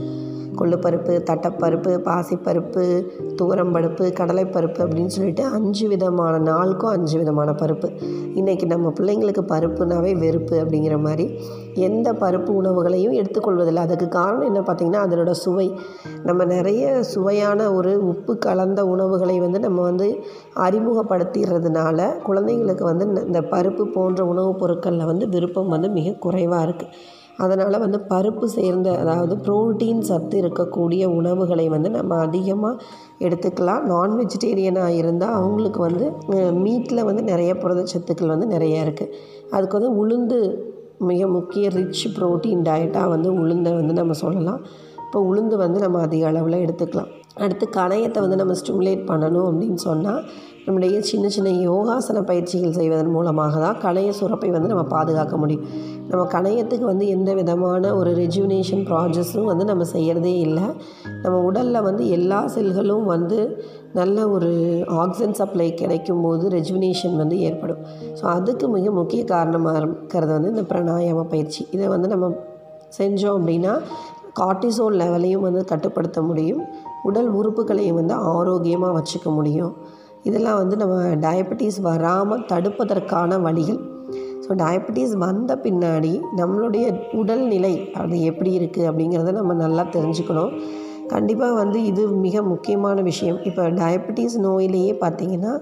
கொள்ளுப்பருப்பு தட்டைப்பருப்பு பாசிப்பருப்பு துவரம்பருப்பு கடலைப்பருப்பு அப்படின்னு சொல்லிட்டு அஞ்சு விதமான நாளுக்கும் அஞ்சு விதமான பருப்பு இன்றைக்கி நம்ம பிள்ளைங்களுக்கு பருப்புனாவே வெறுப்பு அப்படிங்கிற மாதிரி எந்த பருப்பு உணவுகளையும் எடுத்துக்கொள்வதில்லை அதுக்கு காரணம் என்ன பார்த்திங்கன்னா அதனோட சுவை நம்ம நிறைய சுவையான ஒரு உப்பு கலந்த உணவுகளை வந்து நம்ம வந்து அறிமுகப்படுத்திடுறதுனால குழந்தைங்களுக்கு வந்து இந்த பருப்பு போன்ற உணவுப் பொருட்களில் வந்து விருப்பம் வந்து மிக குறைவாக இருக்குது அதனால் வந்து பருப்பு சேர்ந்த அதாவது புரோட்டீன் சத்து இருக்கக்கூடிய உணவுகளை வந்து நம்ம அதிகமாக எடுத்துக்கலாம் நான் வெஜிடேரியனாக இருந்தால் அவங்களுக்கு வந்து மீட்டில் வந்து நிறைய புரதச்சத்துக்கள் வந்து நிறைய இருக்குது அதுக்கு வந்து உளுந்து மிக முக்கிய ரிச் ப்ரோட்டீன் டயட்டாக வந்து உளுந்தை வந்து நம்ம சொல்லலாம் இப்போ உளுந்து வந்து நம்ம அதிக அளவில் எடுத்துக்கலாம் அடுத்து கணையத்தை வந்து நம்ம ஸ்டிமுலேட் பண்ணணும் அப்படின்னு சொன்னால் நம்முடைய சின்ன சின்ன யோகாசன பயிற்சிகள் செய்வதன் மூலமாக தான் கணைய சுரப்பை வந்து நம்ம பாதுகாக்க முடியும் நம்ம கணையத்துக்கு வந்து எந்த விதமான ஒரு ரெஜுவினேஷன் ப்ராசஸும் வந்து நம்ம செய்கிறதே இல்லை நம்ம உடலில் வந்து எல்லா செல்களும் வந்து நல்ல ஒரு ஆக்சிஜன் சப்ளை கிடைக்கும் போது ரெஜுவினேஷன் வந்து ஏற்படும் ஸோ அதுக்கு மிக முக்கிய காரணமாக இருக்கிறது வந்து இந்த பிராணாயாம பயிற்சி இதை வந்து நம்ம செஞ்சோம் அப்படின்னா கார்டிசோல் லெவலையும் வந்து கட்டுப்படுத்த முடியும் உடல் உறுப்புகளையும் வந்து ஆரோக்கியமாக வச்சுக்க முடியும் இதெல்லாம் வந்து நம்ம டயபெட்டிஸ் வராமல் தடுப்பதற்கான வழிகள் ஸோ டயபெட்டிஸ் வந்த பின்னாடி நம்மளுடைய உடல்நிலை அது எப்படி இருக்குது அப்படிங்கிறத நம்ம நல்லா தெரிஞ்சுக்கணும் கண்டிப்பாக வந்து இது மிக முக்கியமான விஷயம் இப்போ டயபெட்டிஸ் நோயிலேயே பார்த்திங்கன்னா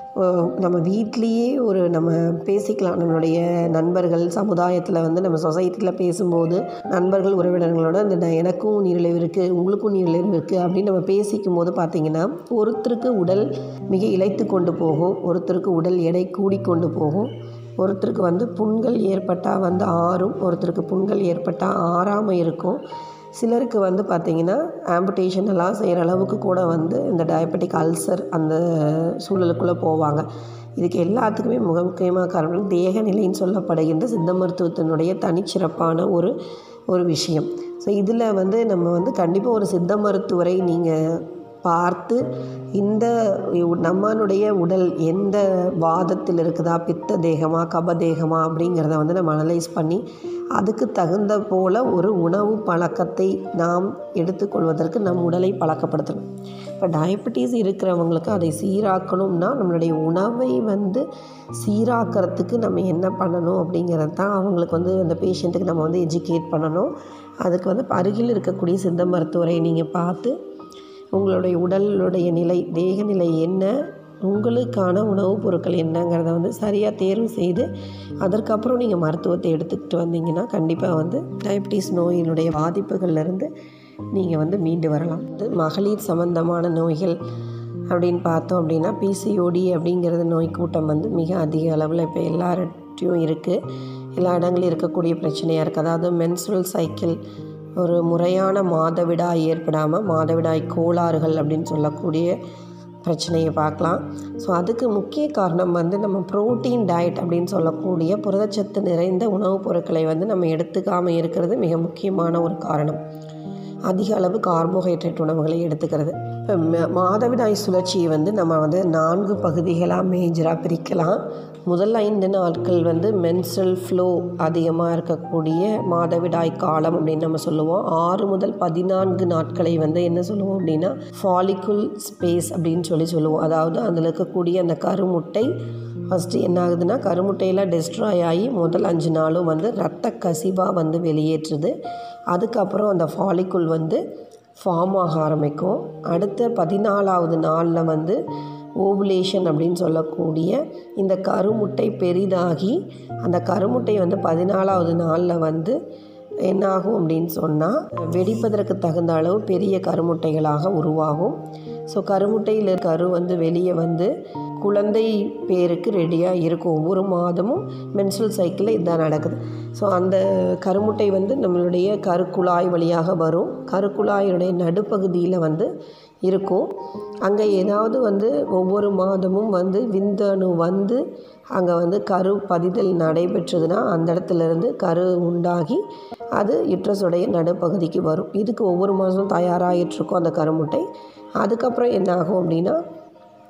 நம்ம வீட்லேயே ஒரு நம்ம பேசிக்கலாம் நம்மளுடைய நண்பர்கள் சமுதாயத்தில் வந்து நம்ம சொசைட்டியில் பேசும்போது நண்பர்கள் உறவினர்களோட அந்த எனக்கும் நீரிழிவு இருக்குது உங்களுக்கும் நீரிழிவு இருக்குது அப்படின்னு நம்ம பேசிக்கும் போது பார்த்திங்கன்னா ஒருத்தருக்கு உடல் மிக இழைத்து கொண்டு போகும் ஒருத்தருக்கு உடல் எடை கூடிக்கொண்டு போகும் ஒருத்தருக்கு வந்து புண்கள் ஏற்பட்டால் வந்து ஆறும் ஒருத்தருக்கு புண்கள் ஏற்பட்டால் ஆறாமல் இருக்கும் சிலருக்கு வந்து பார்த்திங்கன்னா ஆம்புடேஷன் எல்லாம் செய்கிற அளவுக்கு கூட வந்து இந்த டயபெட்டிக் அல்சர் அந்த சூழலுக்குள்ளே போவாங்க இதுக்கு எல்லாத்துக்குமே மிக முக்கியமான காரணம் தேகநிலைன்னு சொல்லப்படுகின்ற சித்த மருத்துவத்தினுடைய தனிச்சிறப்பான ஒரு ஒரு விஷயம் ஸோ இதில் வந்து நம்ம வந்து கண்டிப்பாக ஒரு சித்த மருத்துவரை நீங்கள் பார்த்து இந்த நம்மளுடைய உடல் எந்த வாதத்தில் இருக்குதா பித்த தேகமா கப தேகமா அப்படிங்கிறத வந்து நம்ம அனலைஸ் பண்ணி அதுக்கு தகுந்த போல் ஒரு உணவு பழக்கத்தை நாம் எடுத்துக்கொள்வதற்கு நம் உடலை பழக்கப்படுத்தணும் இப்போ டயபெட்டிஸ் இருக்கிறவங்களுக்கு அதை சீராக்கணும்னா நம்மளுடைய உணவை வந்து சீராக்கிறதுக்கு நம்ம என்ன பண்ணணும் அப்படிங்கிறது தான் அவங்களுக்கு வந்து அந்த பேஷண்ட்டுக்கு நம்ம வந்து எஜுகேட் பண்ணணும் அதுக்கு வந்து அருகில் இருக்கக்கூடிய சித்த மருத்துவரை நீங்கள் பார்த்து உங்களுடைய உடலுடைய நிலை தேக நிலை என்ன உங்களுக்கான உணவுப் பொருட்கள் என்னங்கிறத வந்து சரியாக தேர்வு செய்து அதற்கப்புறம் நீங்கள் மருத்துவத்தை எடுத்துக்கிட்டு வந்தீங்கன்னா கண்டிப்பாக வந்து டயபிட்டிஸ் நோயினுடைய பாதிப்புகள்லேருந்து நீங்கள் வந்து மீண்டு வரலாம் இது மகளிர் சம்பந்தமான நோய்கள் அப்படின்னு பார்த்தோம் அப்படின்னா பிசிஓடி அப்படிங்கிறது நோய் கூட்டம் வந்து மிக அதிக அளவில் இப்போ எல்லார்ட்டையும் இருக்குது எல்லா இடங்களையும் இருக்கக்கூடிய பிரச்சனையாக இருக்குது அதாவது மென்சுரல் சைக்கிள் ஒரு முறையான மாதவிடாய் ஏற்படாமல் மாதவிடாய் கோளாறுகள் அப்படின்னு சொல்லக்கூடிய பிரச்சனையை பார்க்கலாம் ஸோ அதுக்கு முக்கிய காரணம் வந்து நம்ம ப்ரோட்டீன் டயட் அப்படின்னு சொல்லக்கூடிய புரதச்சத்து நிறைந்த உணவுப் பொருட்களை வந்து நம்ம எடுத்துக்காமல் இருக்கிறது மிக முக்கியமான ஒரு காரணம் அதிக அளவு கார்போஹைட்ரேட் உணவுகளை எடுத்துக்கிறது இப்போ மாதவிடாய் சுழற்சியை வந்து நம்ம வந்து நான்கு பகுதிகளாக மேஜராக பிரிக்கலாம் முதல் ஐந்து நாட்கள் வந்து மென்சல் ஃப்ளோ அதிகமாக இருக்கக்கூடிய மாதவிடாய் காலம் அப்படின்னு நம்ம சொல்லுவோம் ஆறு முதல் பதினான்கு நாட்களை வந்து என்ன சொல்லுவோம் அப்படின்னா ஃபாலிகுல் ஸ்பேஸ் அப்படின்னு சொல்லி சொல்லுவோம் அதாவது அதில் இருக்கக்கூடிய அந்த கருமுட்டை ஃபஸ்ட்டு என்ன ஆகுதுன்னா கருமுட்டையெல்லாம் டெஸ்ட்ராய் ஆகி முதல் அஞ்சு நாளும் வந்து ரத்த கசிவாக வந்து வெளியேற்றுது அதுக்கப்புறம் அந்த ஃபாலிக்குல் வந்து ஃபார்ம் ஆக ஆரம்பிக்கும் அடுத்த பதினாலாவது நாளில் வந்து ஓவுலேஷன் அப்படின்னு சொல்லக்கூடிய இந்த கருமுட்டை பெரிதாகி அந்த கருமுட்டை வந்து பதினாலாவது நாளில் வந்து என்னாகும் அப்படின்னு சொன்னால் வெடிப்பதற்கு தகுந்த அளவு பெரிய கருமுட்டைகளாக உருவாகும் ஸோ கருமுட்டையில் கரு வந்து வெளியே வந்து குழந்தை பேருக்கு ரெடியாக இருக்கும் ஒவ்வொரு மாதமும் மென்சுரல் சைக்கிளில் இதுதான் நடக்குது ஸோ அந்த கருமுட்டை வந்து நம்மளுடைய கருக்குழாய் வழியாக வரும் கருக்குழாயுடைய நடுப்பகுதியில் வந்து இருக்கும் அங்கே ஏதாவது வந்து ஒவ்வொரு மாதமும் வந்து விந்தணு வந்து அங்கே வந்து கரு பதிதல் நடைபெற்றதுன்னா அந்த இடத்துலேருந்து கரு உண்டாகி அது யுட்ரஸுடைய நடுப்பகுதிக்கு வரும் இதுக்கு ஒவ்வொரு மாதம் தயாராகிட்டுருக்கும் அந்த கருமுட்டை அதுக்கப்புறம் என்ன ஆகும் அப்படின்னா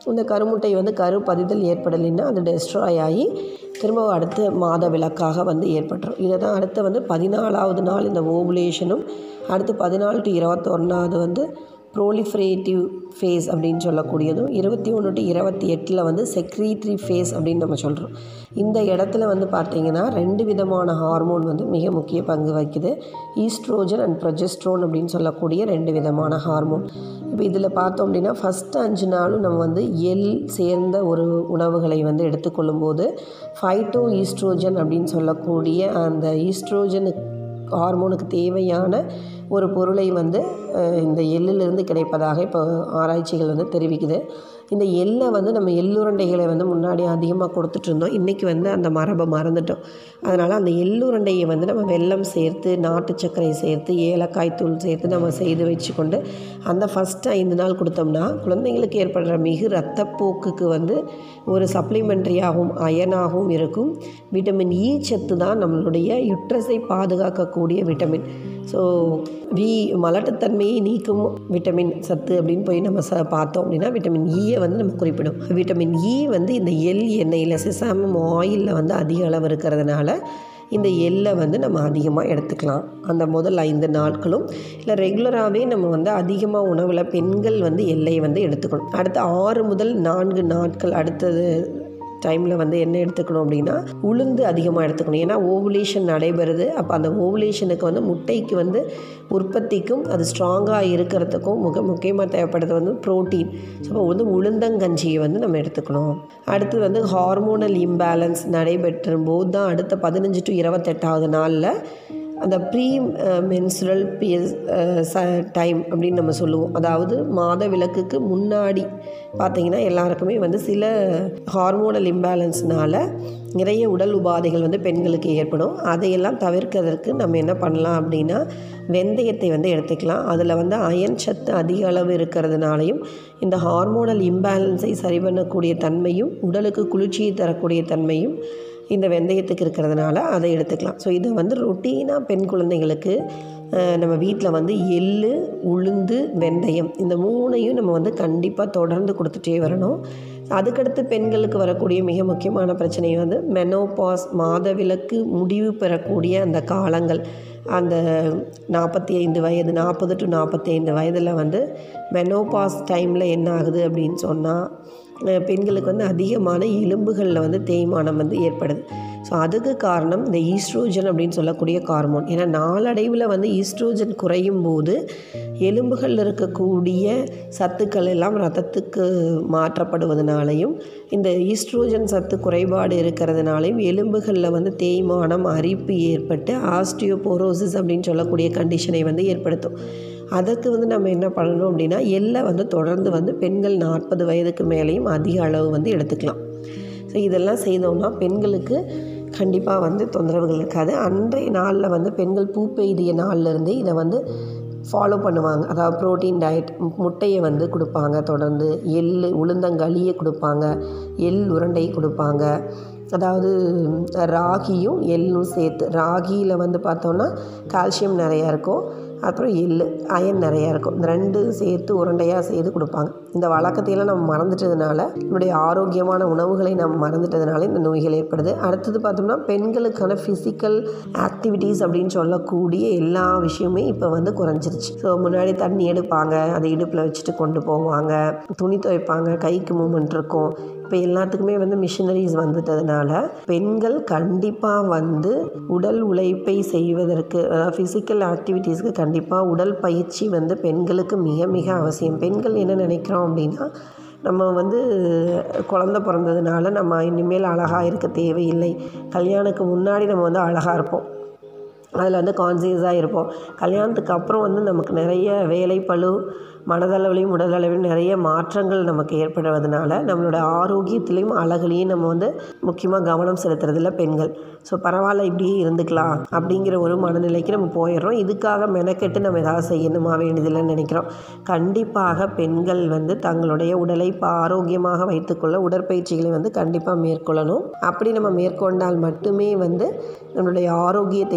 இந்த கருமுட்டை வந்து கரு பதிதல் ஏற்படலைன்னா அது டெஸ்ட்ராய் ஆகி திரும்ப அடுத்த மாத விளக்காக வந்து ஏற்பட்டுரும் இதை தான் அடுத்து வந்து பதினாலாவது நாள் இந்த ஓவுலேஷனும் அடுத்து பதினாலு டு இருபத்தொன்னாவது வந்து ப்ரோலிஃபரேட்டிவ் ஃபேஸ் அப்படின்னு சொல்லக்கூடியதும் இருபத்தி ஒன்று டு இருபத்தி எட்டில் வந்து செக்ரீட்ரி ஃபேஸ் அப்படின்னு நம்ம சொல்கிறோம் இந்த இடத்துல வந்து பார்த்திங்கன்னா ரெண்டு விதமான ஹார்மோன் வந்து மிக முக்கிய பங்கு வகிக்குது ஈஸ்ட்ரோஜன் அண்ட் ப்ரொஜெஸ்ட்ரோன் அப்படின்னு சொல்லக்கூடிய ரெண்டு விதமான ஹார்மோன் இப்போ இதில் பார்த்தோம் அப்படின்னா ஃபஸ்ட்டு அஞ்சு நாளும் நம்ம வந்து எல் சேர்ந்த ஒரு உணவுகளை வந்து எடுத்துக்கொள்ளும்போது ஃபைட்டோ ஈஸ்ட்ரோஜன் அப்படின்னு சொல்லக்கூடிய அந்த ஈஸ்ட்ரோஜனுக்கு ஹார்மோனுக்கு தேவையான ஒரு பொருளை வந்து அஹ், இந்த எள்ளிலிருந்து கிடைப்பதாக இப்போ ஆராய்ச்சிகள் வந்து தெரிவிக்குது இந்த எள்ளை வந்து நம்ம எள்ளுருண்டைகளை வந்து முன்னாடி அதிகமாக கொடுத்துட்டு இருந்தோம் இன்றைக்கி வந்து அந்த மரபை மறந்துட்டோம் அதனால் அந்த எள்ளுருண்டையை வந்து நம்ம வெல்லம் சேர்த்து நாட்டு சர்க்கரை சேர்த்து ஏலக்காய் தூள் சேர்த்து நம்ம செய்து வச்சுக்கொண்டு அந்த ஃபஸ்ட்டு ஐந்து நாள் கொடுத்தோம்னா குழந்தைங்களுக்கு ஏற்படுற மிகு ரத்தப்போக்குக்கு வந்து ஒரு சப்ளிமெண்ட்ரியாகவும் அயனாகவும் இருக்கும் விட்டமின் இ சத்து தான் நம்மளுடைய யுட்ரஸை பாதுகாக்கக்கூடிய விட்டமின் ஸோ வி மலட்டுத்தன்மையை நீக்கும் விட்டமின் சத்து அப்படின்னு போய் நம்ம ச பார்த்தோம் அப்படின்னா விட்டமின் ஈயை வந்து நம்ம குறிப்பிடும் விட்டமின் இ வந்து இந்த எள் எண்ணெயில் சிசாமம் ஆயிலில் வந்து அதிக அளவு இருக்கிறதுனால இந்த எள்ளை வந்து நம்ம அதிகமாக எடுத்துக்கலாம் அந்த முதல் ஐந்து நாட்களும் இல்லை ரெகுலராகவே நம்ம வந்து அதிகமாக உணவில் பெண்கள் வந்து எல்லை வந்து எடுத்துக்கணும் அடுத்த ஆறு முதல் நான்கு நாட்கள் அடுத்தது டைமில் வந்து என்ன எடுத்துக்கணும் அப்படின்னா உளுந்து அதிகமாக எடுத்துக்கணும் ஏன்னா ஓவுலேஷன் நடைபெறுது அப்போ அந்த ஓவுலேஷனுக்கு வந்து முட்டைக்கு வந்து உற்பத்திக்கும் அது ஸ்ட்ராங்காக இருக்கிறதுக்கும் மிக முக்கியமாக தேவைப்படுறது வந்து ப்ரோட்டீன் ஸோ அப்போ வந்து உளுந்தங்கஞ்சியை வந்து நம்ம எடுத்துக்கணும் அடுத்து வந்து ஹார்மோனல் இம்பேலன்ஸ் நடைபெற்றும் போது தான் அடுத்த பதினஞ்சு டு இருபத்தெட்டாவது நாளில் அந்த ப்ரீ மென்சுரல் பீஸ் ச டைம் அப்படின்னு நம்ம சொல்லுவோம் அதாவது மாத விளக்குக்கு முன்னாடி பார்த்திங்கன்னா எல்லாருக்குமே வந்து சில ஹார்மோனல் இம்பேலன்ஸ்னால நிறைய உடல் உபாதைகள் வந்து பெண்களுக்கு ஏற்படும் அதையெல்லாம் தவிர்க்கிறதுக்கு நம்ம என்ன பண்ணலாம் அப்படின்னா வெந்தயத்தை வந்து எடுத்துக்கலாம் அதில் வந்து அயன் சத்து அதிக அளவு இருக்கிறதுனாலையும் இந்த ஹார்மோனல் இம்பேலன்ஸை சரி பண்ணக்கூடிய தன்மையும் உடலுக்கு குளிர்ச்சியை தரக்கூடிய தன்மையும் இந்த வெந்தயத்துக்கு இருக்கிறதுனால அதை எடுத்துக்கலாம் ஸோ இதை வந்து ரொட்டீனாக பெண் குழந்தைங்களுக்கு அஹ், நம்ம வீட்டில் வந்து எள்ளு உளுந்து வெந்தயம் இந்த மூணையும் நம்ம வந்து கண்டிப்பாக தொடர்ந்து கொடுத்துட்டே வரணும் அதுக்கடுத்து பெண்களுக்கு வரக்கூடிய மிக முக்கியமான பிரச்சனை வந்து மெனோபாஸ் மாதவிலக்கு முடிவு பெறக்கூடிய அந்த காலங்கள் அந்த நாற்பத்தி ஐந்து வயது நாற்பது டு நாற்பத்தி ஐந்து வயதில் வந்து மெனோபாஸ் டைமில் என்ன ஆகுது அப்படின்னு சொன்னால் அஹ் பெண்களுக்கு வந்து அதிகமான எலும்புகளில் வந்து தேய்மானம் வந்து ஏற்படுது ஸோ அதுக்கு காரணம் இந்த ஈஸ்ட்ரோஜன் அப்படின்னு சொல்லக்கூடிய ஹார்மோன் ஏன்னா நாளடைவில் வந்து ஈஸ்ட்ரோஜன் குறையும் போது எலும்புகளில் இருக்கக்கூடிய சத்துக்கள் எல்லாம் ரத்தத்துக்கு மாற்றப்படுவதனாலையும் இந்த ஈஸ்ட்ரோஜன் சத்து குறைபாடு இருக்கிறதுனாலையும் எலும்புகளில் வந்து தேய்மானம் அரிப்பு ஏற்பட்டு ஆஸ்டியோபோரோசிஸ் அப்படின்னு சொல்லக்கூடிய கண்டிஷனை வந்து ஏற்படுத்தும் அதற்கு வந்து நம்ம என்ன பண்ணணும் அப்படின்னா எள்ளை வந்து தொடர்ந்து வந்து பெண்கள் நாற்பது வயதுக்கு மேலேயும் அதிக அளவு வந்து எடுத்துக்கலாம் ஸோ இதெல்லாம் செய்தோம்னா பெண்களுக்கு கண்டிப்பாக வந்து தொந்தரவுகள் இருக்காது அன்றைய நாளில் வந்து பெண்கள் பூ பெய்திய நாள்லேருந்தே இதை வந்து ஃபாலோ பண்ணுவாங்க அதாவது ப்ரோட்டீன் டயட் முட்டையை வந்து கொடுப்பாங்க தொடர்ந்து எள் உளுந்தங்களியை கொடுப்பாங்க எள் உருண்டை கொடுப்பாங்க அதாவது ராகியும் எள்ளும் சேர்த்து ராகியில் வந்து பார்த்தோன்னா கால்சியம் நிறையா இருக்கும் அப்புறம் எள் அயன் நிறையா இருக்கும் இந்த ரெண்டும் சேர்த்து உருண்டையாக செய்து கொடுப்பாங்க இந்த வழக்கத்தையெல்லாம் நம்ம மறந்துட்டதுனால நம்முடைய ஆரோக்கியமான உணவுகளை நம்ம மறந்துட்டதுனால இந்த நோய்கள் ஏற்படுது அடுத்தது பார்த்தோம்னா பெண்களுக்கான ஃபிசிக்கல் ஆக்டிவிட்டீஸ் அப்படின்னு சொல்லக்கூடிய எல்லா விஷயமே இப்போ வந்து குறைஞ்சிருச்சு ஸோ முன்னாடி தண்ணி எடுப்பாங்க அதை இடுப்பில் வச்சுட்டு கொண்டு போவாங்க துணி துவைப்பாங்க கைக்கு மூமெண்ட் இருக்கும் இப்போ எல்லாத்துக்குமே வந்து மிஷினரிஸ் வந்துட்டதுனால பெண்கள் கண்டிப்பாக வந்து உடல் உழைப்பை செய்வதற்கு அதாவது ஃபிசிக்கல் ஆக்டிவிட்டீஸ்க்கு கண்டிப்பாக உடல் பயிற்சி வந்து பெண்களுக்கு மிக மிக அவசியம் பெண்கள் என்ன நினைக்கிறோம் அப்படின்னா நம்ம வந்து குழந்த பிறந்ததுனால நம்ம இனிமேல் அழகாக இருக்க தேவையில்லை கல்யாணத்துக்கு முன்னாடி நம்ம வந்து அழகாக இருப்போம் அதில் வந்து கான்சியஸாக இருப்போம் கல்யாணத்துக்கு அப்புறம் வந்து நமக்கு நிறைய வேலை பளு மனதளவிலையும் உடலளவிலும் நிறைய மாற்றங்கள் நமக்கு ஏற்படுவதனால நம்மளோட ஆரோக்கியத்திலையும் அழகுலையும் நம்ம வந்து முக்கியமாக கவனம் செலுத்துறதில்ல பெண்கள் ஸோ பரவாயில்ல இப்படியே இருந்துக்கலாம் அப்படிங்கிற ஒரு மனநிலைக்கு நம்ம போயிடுறோம் இதுக்காக மெனக்கெட்டு நம்ம ஏதாவது செய்யணுமா வேண்டியதில்லைன்னு நினைக்கிறோம் கண்டிப்பாக பெண்கள் வந்து தங்களுடைய உடலை இப்போ ஆரோக்கியமாக வைத்துக்கொள்ள உடற்பயிற்சிகளை வந்து கண்டிப்பாக மேற்கொள்ளணும் அப்படி நம்ம மேற்கொண்டால் மட்டுமே வந்து நம்மளுடைய ஆரோக்கியத்தை பெண்களுடைய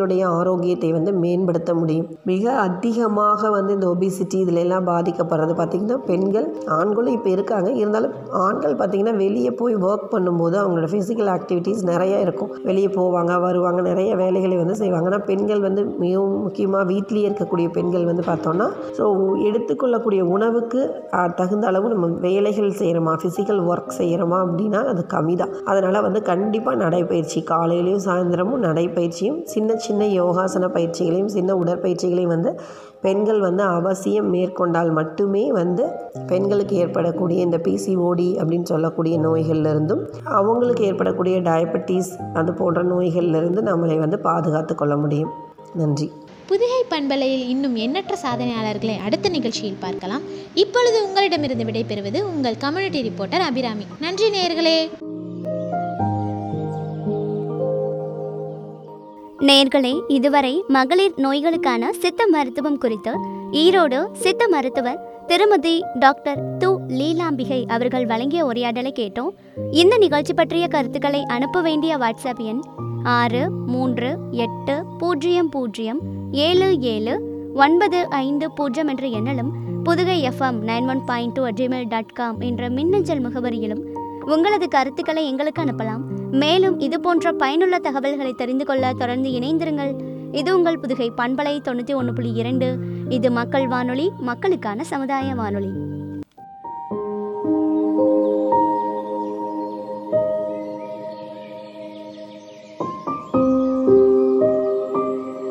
பெண்களுடைய ஆரோக்கியத்தை வந்து மேம்படுத்த முடியும் மிக அதிகமாக வந்து இந்த ஒபிசிட்டி இதில் எல்லாம் பாதிக்கப்படுறது பார்த்திங்கன்னா பெண்கள் ஆண்களும் இப்போ இருக்காங்க இருந்தாலும் ஆண்கள் பார்த்திங்கன்னா வெளியே போய் ஒர்க் பண்ணும்போது அவங்களோட ஃபிசிக்கல் ஆக்டிவிட்டீஸ் நிறைய இருக்கும் வெளியே போவாங்க வருவாங்க நிறைய வேலைகளை வந்து செய்வாங்க ஆனால் பெண்கள் வந்து மிகவும் முக்கியமாக வீட்டிலேயே இருக்கக்கூடிய பெண்கள் வந்து பார்த்தோன்னா ஸோ எடுத்துக்கொள்ளக்கூடிய உணவுக்கு அஹ், தகுந்த அளவு நம்ம வேலைகள் செய்கிறோமா ஃபிசிக்கல் ஒர்க் செய்கிறோமா அப்படின்னா அது கம்மி தான் அதனால் வந்து கண்டிப்பாக நடைப்பயிற்சி காலையிலையும் சாயந்தரமும் நடைப்பயிற்சியும் சின்ன சின்ன யோகாசன பயிற்சிகளையும் சின்ன உடற்பயிற்சிகளையும் வந்து பெண்கள் வந்து அவசியம் மேற்கொண்டால் மட்டுமே வந்து பெண்களுக்கு ஏற்படக்கூடிய இந்த பிசிஓடி அப்படின்னு சொல்லக்கூடிய நோய்கள்லேருந்தும் அவங்களுக்கு ஏற்படக்கூடிய டயபெட்டிஸ் அது போன்ற நோய்கள்லேருந்து நம்மளை வந்து பாதுகாத்து கொள்ள முடியும் நன்றி புதுகை பண்பலையில் இன்னும் எண்ணற்ற சாதனையாளர்களை அடுத்த நிகழ்ச்சியில் பார்க்கலாம் இப்பொழுது உங்களிடமிருந்து விடைபெறுவது உங்கள் கம்யூனிட்டி ரிப்போர்ட்டர் அபிராமி நன்றி நேயர்களே நேர்களே இதுவரை மகளிர் நோய்களுக்கான சித்த மருத்துவம் குறித்து ஈரோடு சித்த மருத்துவர் திருமதி டாக்டர் து லீலாம்பிகை அவர்கள் வழங்கிய உரையாடலை கேட்டோம் இந்த நிகழ்ச்சி பற்றிய கருத்துக்களை அனுப்ப வேண்டிய வாட்ஸ்அப் எண் ஆறு மூன்று எட்டு பூஜ்ஜியம் பூஜ்ஜியம் ஏழு ஏழு ஒன்பது ஐந்து பூஜ்ஜியம் என்ற எண்ணிலும் Puthugai FM nine one point two Gmail dot com என்ற மின்னஞ்சல் முகவரியிலும் உங்களது கருத்துக்களை எங்களுக்கு அனுப்பலாம் மேலும் இது போன்ற பயனுள்ள தகவல்களை தெரிந்து கொள்ள தொடர்ந்து இணைந்திருங்கள் இது உங்கள் புதுகை பண்பலை தொண்ணூற்றி ஒன்று புள்ளி இரண்டு இது மக்கள் வானொலி மக்களுக்கான சமுதாய வானொலி